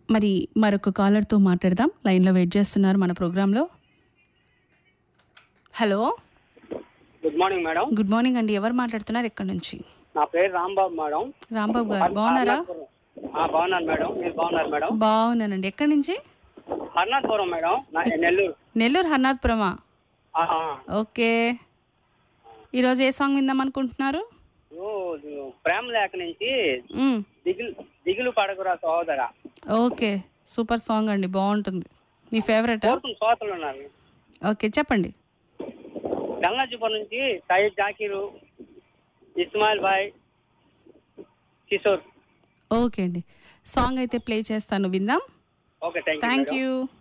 మరి మరొక కాలర్తో మాట్లాడదాం లైన్లో వెయిట్ చేస్తున్నారు మన ప్రోగ్రాంలో hello good morning madam good morning అండి ఎవరు మాట్లాడుతున్నారు ఎక్కడి నుంచి నా పేరు రాంబాబు మేడం రాంబాబు గారు బాగున్నారా ఆ, బాగున్నాను మేడం మీరు బాగున్నారు మేడం బాగున్నానండి ఎక్కడి నుంచి హర్నాథపురం మేడం నా నెల్లూరు నెల్లూరు హర్నాథ్పురమా ఆ, ఆ. ఓకే ఈరోజు ఏ సాంగ్ విందాం అనుకుంటున్నారు ఓ, ప్రేమ లేఖ నుంచి మ్మ్. దిగులు దిగులు పడకురా సహోదర ఓకే సూపర్ సాంగ్ అండి బాగుంటుంది మీ ఫేవరెటా కోరుకున్న శ్రోతలు ఉన్నారు ఓకే చెప్పండి గంగాజీపురం నుంచి సయ్యద్ జాకీరు ఇస్మాయిల్ బాయ్ కిషోర్ ఓకే అండి సాంగ్ అయితే ప్లే చేస్తాను విందాం okay thank you thank madam. You